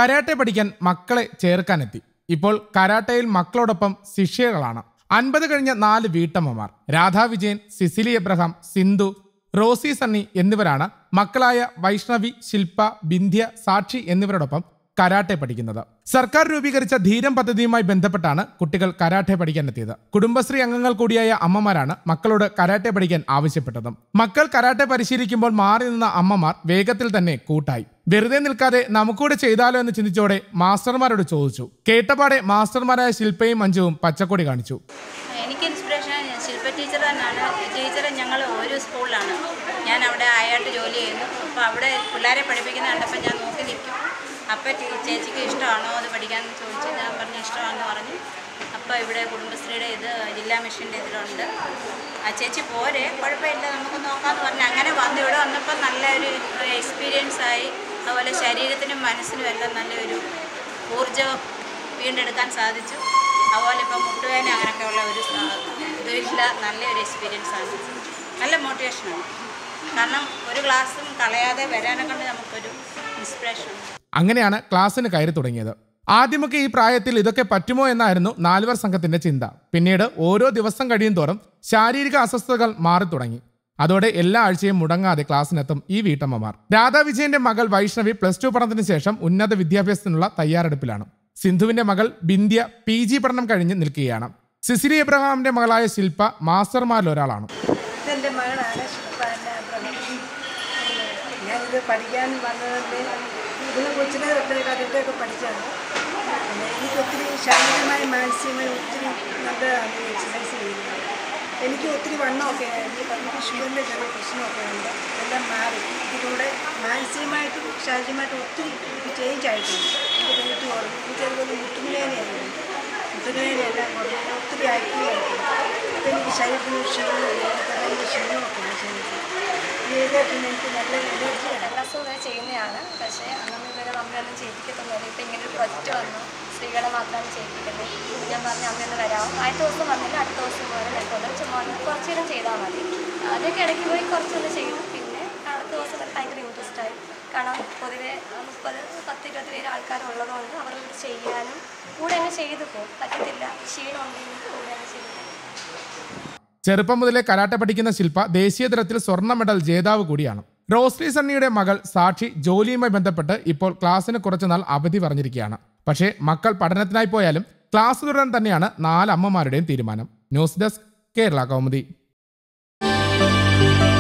karate പഠിക്കാൻ മക്കളെ ചേർക്കാനെത്തി ഇപ്പോൾ കരാട്ടയിൽ മക്കളോടൊപ്പം ശിഷ്യകളാണ് അൻപത് കഴിഞ്ഞ നാല് വീട്ടമ്മമാർ Radha Vijayan Cecily Abraham Sindhu Rosy Sunny എന്നിവരാണ് മക്കളായ വൈഷ്ണവി ശില്പ ബിന്ധ്യ സാക്ഷി എന്നിവരോടൊപ്പം കരാട്ടെ പഠിക്കുന്നത് സർക്കാർ രൂപീകരിച്ച ധീരം പദ്ധതിയുമായി ബന്ധപ്പെട്ടാണ് കുട്ടികൾ കരാട്ടെ പഠിക്കാനെത്തിയത് കുടുംബശ്രീ അംഗങ്ങൾ കൂടിയായ അമ്മമാരാണ് മക്കളോട് കരാട്ടെ പഠിക്കാൻ ആവശ്യപ്പെട്ടത് മക്കൾ കരാട്ടെ പരിശീലിക്കുമ്പോൾ മാറി നിന്ന അമ്മമാർ വേഗത്തിൽ തന്നെ കൂട്ടായി വെറുതെ നിൽക്കാതെ നമുക്കൂടെ ചെയ്താലോ എന്ന് ചിന്തിച്ചോടെ മാസ്റ്റർമാരോട് ചോദിച്ചു കേട്ടപാടെ മാസ്റ്റർമാരായ ശില്പയും മഞ്ജുവും പച്ചക്കൊടി കാണിച്ചു എനിക്ക് ഇൻസ്പിറേഷൻ ശില്പ ടീച്ചർ തന്നെയാണ് ടീച്ചർ ഞങ്ങൾ ഒരു സ്കൂളിലാണ് ഞാൻ അവിടെ ആയായിട്ട് ജോലി ചെയ്യുന്നു അപ്പോൾ അവിടെ പിള്ളേരെ പഠിപ്പിക്കുന്ന കണ്ടപ്പോൾ ഞാൻ നോക്കി നിൽക്കും അപ്പോൾ ടീ- ചേച്ചിക്ക് ഇഷ്ടമാണോ അത് പഠിക്കാൻ ചോദിച്ചു ഞാൻ പറഞ്ഞു ഇഷ്ടമാണെന്ന് പറഞ്ഞു അപ്പോൾ ഇവിടെ കുടുംബശ്രീയുടെ ഇത് ജില്ലാ മിഷൻ്റെ ഇതിലുണ്ട് ആ ചേച്ചി പോരെ കുഴപ്പമില്ല നമുക്ക് നോക്കാമെന്ന് പറഞ്ഞു അങ്ങനെ വന്ന് ഇവിടെ വന്നപ്പോൾ നല്ലൊരു എക്സ്പീരിയൻസ് ആയി അതുപോലെ ശരീരത്തിനും മനസ്സിനും എല്ലാം നല്ലൊരു ഊർജ്ജം വീണ്ടെടുക്കാൻ സാധിച്ചു അതുപോലെ ഇപ്പം മുട്ടുവേദന അങ്ങനെയൊക്കെയുള്ള ഒരു സ- ഇതില്ല നല്ലൊരു എക്സ്പീരിയൻസ് ആണ് നല്ല മോട്ടിവേഷനാണ് കാരണം ഒരു ക്ലാസ്സും കളയാതെ വരാനെ കൊണ്ട് നമുക്കൊരു ഇൻസ്പിറേഷൻ അങ്ങനെയാണ് ക്ലാസ്സിന് കയറി തുടങ്ങിയത് ആദ്യമൊക്കെ ഈ പ്രായത്തിൽ ഇതൊക്കെ പറ്റുമോ എന്നായിരുന്നു നാലുവർ സംഘത്തിന്റെ ചിന്ത പിന്നീട് ഓരോ ദിവസം കഴിയും തോറും ശാരീരിക അസ്വസ്ഥതകൾ മാറി തുടങ്ങി അതോടെ എല്ലാ ആഴ്ചയും മുടങ്ങാതെ ക്ലാസ്സിനെത്തും ഈ വീട്ടമ്മമാർ രാധാ വിജയന്റെ മകൾ വൈഷ്ണവി പ്ലസ് ടു പഠനത്തിന് ശേഷം ഉന്നത വിദ്യാഭ്യാസത്തിനുള്ള തയ്യാറെടുപ്പിലാണ് സിന്ധുവിന്റെ മകൾ ബിന്ധ്യ പി ജി പഠനം കഴിഞ്ഞ് നിൽക്കുകയാണ് സിസിലി എബ്രഹാമിന്റെ മകളായ ശില്പ മാസ്റ്റർമാരിൽ ഒരാളാണ് ഇതെൻ്റെ മകളാണ് ശില്പാൻ്റെ ഞാനിത് പഠിക്കാൻ വന്നതിൻ്റെ ഇതിനെ കൊച്ചിനെ തൊട്ട് കഥയൊക്കെ പഠിച്ചാണ് പിന്നെ എനിക്ക് ഒത്തിരി ശാരീരികമായി മാനസികമായി ഒത്തിരി നല്ലതാണ് എക്സസൈസ് ചെയ്യുന്നത് എനിക്ക് ഒത്തിരി വണ്ണമൊക്കെ ആയിരുന്നു എനിക്ക് ഷുഗറിൻ്റെ ചെറിയ പ്രശ്നമൊക്കെ ഉണ്ട് എല്ലാം മാറി ഇതിലൂടെ മാനസികമായിട്ടും ശാരീരികമായിട്ടും ഒത്തിരി ചേഞ്ച് ആയിട്ടുണ്ട് എനിക്ക് വെയിറ്റ് കുറഞ്ഞു എനിക്ക് അതുപോലെ മുട്ടുവേദനയായിരുന്നു മുട്ടുവേദനയെല്ലാം കുറഞ്ഞു ഞാൻ ഒത്തിരി ആക്റ്റീവ് ആയിട്ടുണ്ട് അപ്പം എനിക്ക് ശരീരത്തിന് ക്ഷീണമില്ല എനിക്ക് ക്ഷീണമൊക്കെയാണ് ശരീരത്തിൽ ഇത് പിന്നെ എനിക്ക് നല്ല എനർജിയാണ് എല്ലാ ദിവസവും ചെയ്യുന്നതാണ് പക്ഷേ അന്നൊന്നും ഇതുവരെ നമ്മളൊന്നും ചെയ്യിപ്പിക്കത്തൊന്നുമില്ല ഇപ്പം ഇങ്ങനെ ഒരു പ്രൊജക്റ്റ് വന്നു സ്ത്രീകളെ മാത്രമാണ് ചെയ്യിപ്പിക്കുന്നത് ഞാൻ പറഞ്ഞു അമ്മയൊന്ന് വരാം ആദ്യത്തെ ദിവസം വന്നില്ല അടുത്ത ദിവസം പോലെ ഞാൻ കൊണ്ടുപോയി ചുമ്മാ ഒന്ന് കുറച്ച് നേരം ചെയ്താൽ മതി ആദ്യമൊക്കെ ഇടയ്ക്ക് പോയി കുറച്ചൊന്ന് ചെയ്തു പിന്നെ അടുത്ത ദിവസം തന്നെ ഭയങ്കര ഇൻട്രസ്റ്റ് ആയി കാരണം പൊതുവെ മുപ്പത് പത്ത് ഇരുപത്തി പേര് ആൾക്കാരുള്ളതുകൊണ്ട് അവരോട് ചെയ്യാനും കൂടെ അങ്ങ് ചെയ്തു പോകും പറ്റത്തില്ല ക്ഷീണം ഉണ്ടെങ്കിൽ കൂടെ അങ്ങ് ചെയ്തു പോകും ചെറുപ്പം മുതലേ കരാട്ടെ പഠിക്കുന്ന ശില്പ ദേശീയ തലത്തിൽ സ്വർണ്ണ മെഡൽ ജേതാവ് കൂടിയാണ് റോസ്ലി സണ്ണിയുടെ മകൾ സാക്ഷി ജോലിയുമായി ബന്ധപ്പെട്ട് ഇപ്പോൾ ക്ലാസ്സിന് കുറച്ചുനാൾ അവധി പറഞ്ഞിരിക്കുകയാണ് പക്ഷേ മക്കൾ പഠനത്തിനായി പോയാലും ക്ലാസ് തുടരാൻ തന്നെയാണ് നാല് അമ്മമാരുടെയും തീരുമാനം ന്യൂസ് ഡെസ്ക് കേരള കൗമുദി